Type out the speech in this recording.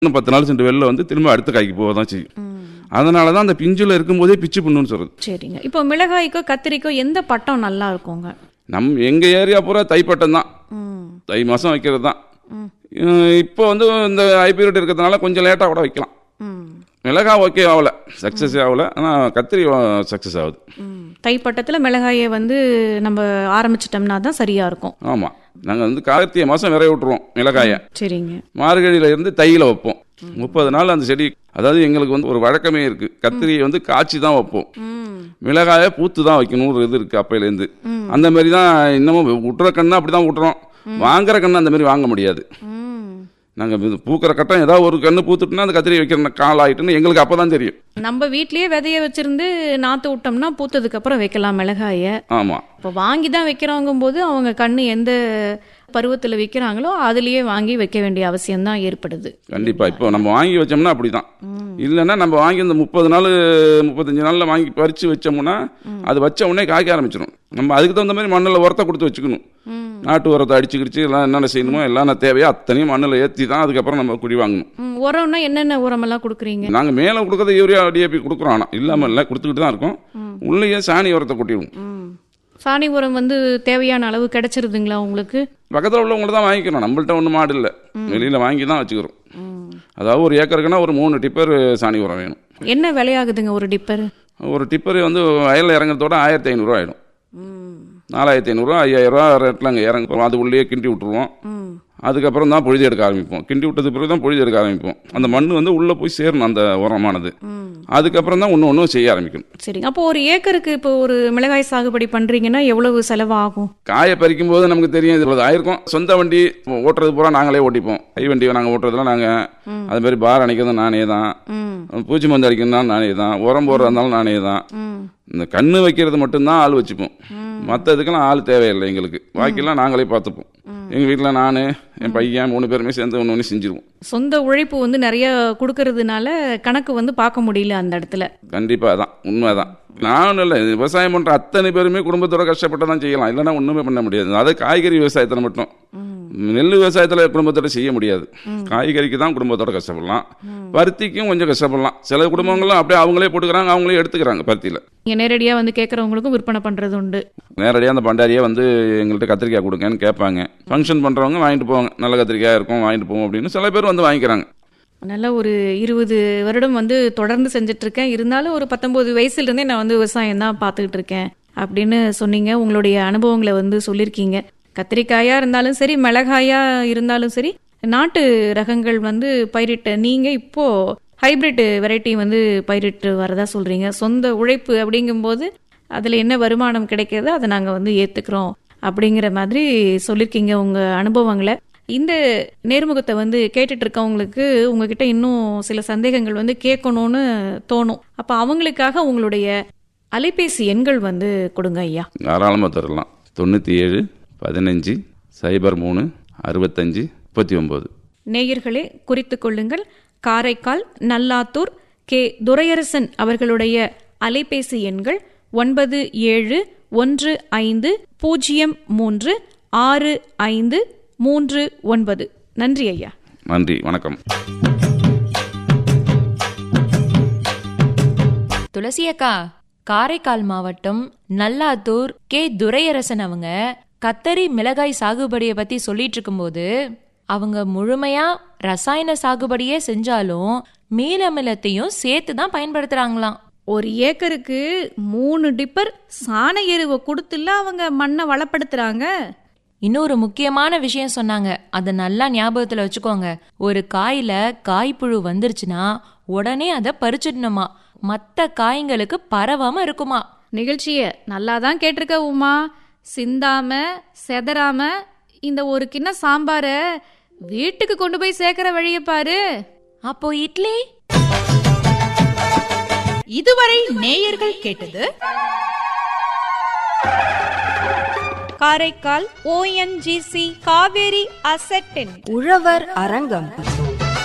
இன்னும் பத்து நாள் சென்று வெளில வந்து திரும்ப அடுத்த காய்க்கு போக தான் செய்யும் அதனால தான் அந்த பிஞ்சுல இருக்கும்போதே பிச்சு பண்ணுன்னு சொல்றது சரிங்க இப்போ மிளகாய்க்கோ கத்திரிக்கோ எந்த பட்டம் நல்லா இருக்குங்க நம் எங்க ஏரியா பூரா தைப்பட்டம் தான் ம் தை மாதம் வைக்கிறது தான் இப்போ வந்து இந்த ஹைபிரிட் இருக்கிறதுனால கொஞ்சம் லேட்டாக கூட வைக்கலாம் ம் மிளகாய் ஓகே ஆகல சக்ஸஸ் ஆகல ஆனால் கத்திரி சக்ஸஸ் ஆகுது ம் தைப்பட்டத்தில் மிளகாயை வந்து நம்ம ஆரம்பிச்சிட்டோம்னா தான் சரியா இருக்கும் ஆமாம் நாங்கள் வந்து கார்த்திகை மாதம் விரைய விட்டுருவோம் மிளகாயை சரிங்க மார்கழியில இருந்து தையில வைப்போம் முப்பது நாள் அந்த செடி அதாவது எங்களுக்கு வந்து ஒரு வழக்கமே இருக்கு கத்திரியை வந்து காய்ச்சி தான் வைப்போம் ம் மிளகாயை பூத்து தான் வைக்கணும் ஒரு இது இருக்கு அப்பையிலேருந்து அந்த மாதிரி தான் இன்னமும் விட்டுற கண்ணு அப்படி தான் விட்டுறோம் வாங்குற கண்ணு அந்த மாதிரி வாங்க முடியாது ம் நாங்கள் பூக்கிற கட்டம் ஏதாவது ஒரு கண்ணு பூத்துட்டுனா அந்த கத்திரி வைக்கிற கால் ஆயிட்டுன்னு எங்களுக்கு அப்போ தான் தெரியும் நம்ம வீட்லயே விதைய வச்சிருந்து நாத்து விட்டோம்னா பூத்ததுக்கு அப்புறம் வைக்கலாம் மிளகாய ஆமாம் இப்போ வாங்கி தான் வைக்கிறாங்கும் போது அவங்க கண்ணு எந்த பருவத்தில் விற்கிறாங்களோ அதுலயே வாங்கி வைக்க வேண்டிய அவசியம் தான் ஏற்படுது கண்டிப்பா இப்போ நம்ம வாங்கி வச்சோம்னா அப்படிதான் இல்லைன்னா நம்ம வாங்கி இந்த முப்பது நாள் முப்பத்தஞ்சு நாள்ல வாங்கி பறிச்சு வச்சோம்னா அது வச்ச உடனே காய்க்க ஆரம்பிச்சிடும் நம்ம அதுக்கு தகுந்த மாதிரி மண்ணில் உரத்தை கொடுத்து வச்சுக்கணும் நாட்டு உரத்தை அடிச்சு கிடிச்சு எல்லாம் என்னென்ன செய்யணுமோ எல்லாம் தேவையோ அத்தனையும் மண்ணில் ஏற்றி தான் அதுக்கப்புறம் நம்ம குடி வாங்கணும் ம், உரம்னா என்னென்ன உரமெல்லாம் கொடுக்குறீங்க நாங்கள் மேலே கொடுக்கறது யூரியா டிஏபி கொடுக்குறோம் ஆனால் இல்லாமல் இல்லை கொடுத்துக்கிட்டு தான் இருக்கோம் உள்ளேயே சாணி உரத்தை கொட்டிடுவோம் ம். சாணி உரம் வந்து தேவையான அளவு கிடைச்சிருதுங்களா உங்களுக்கு பக்கத்தில் உள்ளவங்கள தான் வாங்கிக்கிறோம் நம்மள்ட்ட ஒன்றும் மாடு இல்லை வெளியில் வாங்கி தான் வச்சுக்கிறோம் ம். அதாவது ஒரு ஏக்கருக்குன்னா ஒரு மூணு டிப்பர் சாணி உரம் வேணும் என்ன விலையாகுதுங்க ஒரு டிப்பர் ஒரு டிப்பர் வந்து வயலில் இறங்குறதோட ஆயிரத்தி ஐநூறுரூவா ஆகிடும் நாலாயிரத்தி ஐநூறுரூவா ஐயாயிரரூவா ரேட்டில் அங்கே இறங்குறோம் அது உள்ளே கிண்டி விட்டுருவோம் அதுக்கப்புறம் தான் பொழுது எடுக்க ஆரம்பிப்போம் கிண்டி விட்டது பிறகு தான் பொழுது எடுக்க ஆரம்பிப்போம் அந்த மண் வந்து உள்ளே போய் சேரணும் அந்த உரமானது அதுக்கப்புறம் தான் ஒன்று ஒன்றும் செய்ய ஆரம்பிக்கணும் சரிங்க அப்போ ஒரு ஏக்கருக்கு இப்போ ஒரு மிளகாய் சாகுபடி பண்றீங்கன்னா எவ்வளவு செலவாகும் காயை பறிக்கும் போது நமக்கு தெரியும் இது இவ்வளவு ஆயிருக்கும் சொந்த வண்டி ஓட்டுறது பூரா நாங்களே ஓட்டிப்போம் கை வண்டி நாங்கள் ஓட்டுறதுலாம் நாங்கள் அது மாதிரி பார் அணைக்கிறதும் நானே தான் ம் பூச்சி மருந்து அடிக்கிறதுனாலும் நானே தான் உரம் போடுறதா இருந்தாலும் நானே தான் ம் இந்த கண்ணு வைக்கிறது மட்டும்தான் ஆள் வச்சுப்போம் மற்ற இதுக்கெல்லாம் ஆள் தேவையில்லை எங்களுக்கு பாக்கியெல்லாம் நாங்களே பார்த்துப்போம் எங்கள் வீட்டில் நான் என் பையன் மூணு பேருமே சேர்ந்து ஒன்று ஒன்று செஞ்சிருவோம் சொந்த உழைப்பு வந்து நிறைய கொடுக்கறதுனால கணக்கு வந்து பார்க்க முடியல அந்த இடத்துல கண்டிப்பாக அதான் உண்மை தான் நான் இல்லை விவசாயம் பண்ணுற அத்தனை பேருமே குடும்பத்தோட கஷ்டப்பட்டு தான் செய்யலாம் இல்லைன்னா ஒன்றுமே பண்ண முடியாது அது காய்கறி விவசாயத்தில் மட்டும் நெல் விவசாயத்தில் குடும்பத்தோட செய்ய முடியாது காய்கறிக்கு தான் குடும்பத்தோட கஷ்டப்படலாம் பருத்திக்கும் கொஞ்சம் கஷ்டப்படலாம் சில குடும்பங்களும் அப்படியே அவங்களே போட்டுக்கிறாங்க அவங்களே எடுத்துக்கிறாங்க பருத்தியில் நீங்க நேரடியா வந்து கேட்கறவங்களுக்கும் விற்பனை பண்றது உண்டு நேரடியாக அந்த பண்டாரியே வந்து எங்கள்கிட்ட கத்திரிக்காய் கொடுங்கன்னு கேட்பாங்க ஃபங்க்ஷன் பண்ணுறவங்க வாங்கிட்டு போவாங்க நல்ல கத்திரிக்காய் இருக்கும் வாங்கிட்டு போவோம் அப்படின்னு சில பேர் வந்து வாங்கிக்கிறாங்க நல்ல ஒரு இருபது வருடம் வந்து தொடர்ந்து செஞ்சுட்டு இருக்கேன் இருந்தாலும் ஒரு பத்தொன்பது வயசுல இருந்தே நான் வந்து விவசாயம் தான் பார்த்துக்கிட்டு இருக்கேன் அப்படின்னு சொன்னீங்க உங்களுடைய அனுபவங்களை வந்து சொல்லியிருக்கீங்க கத்திரிக்காயா இருந்தாலும் சரி மிளகாயா இருந்தாலும் சரி நாட்டு ரகங்கள் வந்து பயிரிட்ட நீங்க இப்போ ஹைபிரிட் வெரைட்டி வந்து பயிரிட்டு வரதா சொல்றீங்க சொந்த உழைப்பு அப்படிங்கும்போது அதுல என்ன வருமானம் கிடைக்கிறதோ அதை நாங்க வந்து ஏத்துக்கிறோம் அப்படிங்கிற மாதிரி சொல்லியிருக்கீங்க உங்க அனுபவங்களை இந்த நேர்முகத்தை வந்து கேட்டுட்டு இருக்கவங்களுக்கு உங்ககிட்ட இன்னும் சில சந்தேகங்கள் வந்து கேட்கணும்னு தோணும் அப்ப அவங்களுக்காக உங்களுடைய அலைபேசி எண்கள் வந்து கொடுங்க ஐயா தாராளமாக தரலாம் தொண்ணூற்றி ஏழு பதினஞ்சு சைபர் மூணு அறுபத்தஞ்சு முப்பத்தி ஒம்பது நேயர்களே குறித்து கொள்ளுங்கள் காரைக்கால் நல்லாத்தூர் கே துரையரசன் அவர்களுடைய அலைபேசி எண்கள் ஒன்பது ஏழு ஒன்று ஐந்து பூஜ்ஜியம் மூன்று ஆறு ஐந்து மூன்று ஒன்பது நன்றி ஐயா நன்றி வணக்கம் துளசி அக்கா காரைக்கால் மாவட்டம் நல்லாத்தூர் கே துரையரசன் அவங்க கத்தரி மிளகாய் சாகுபடியை பத்தி சொல்லிட்டு இருக்கும்போது அவங்க முழுமையா ரசாயன சாகுபடியே செஞ்சாலும் மீளமிலத்தையும் சேர்த்து தான் பயன்படுத்துறாங்களாம் ஒரு ஏக்கருக்கு மூணு டிப்பர் சாண எருவை கொடுத்துல அவங்க மண்ணை வளப்படுத்துறாங்க இன்னொரு முக்கியமான விஷயம் சொன்னாங்க அதை நல்லா ஞாபகத்துல வச்சுக்கோங்க ஒரு காயில காய்ப்புழு வந்துருச்சுன்னா உடனே அதை பறிச்சிடணுமா மத்த காய்ங்களுக்கு பரவாம இருக்குமா நிகழ்ச்சிய நல்லா தான் கேட்டிருக்க உமா சிந்தாம செதறாம இந்த ஒரு கிண்ண சாம்பார வீட்டுக்கு கொண்டு போய் சேர்க்கிற வழிய பாரு அப்போ இட்லி இதுவரை நேயர்கள் கேட்டது காரைக்கால் ஓஎன்ஜிசி காவேரி அசெட்டின் உழவர் அரங்கம்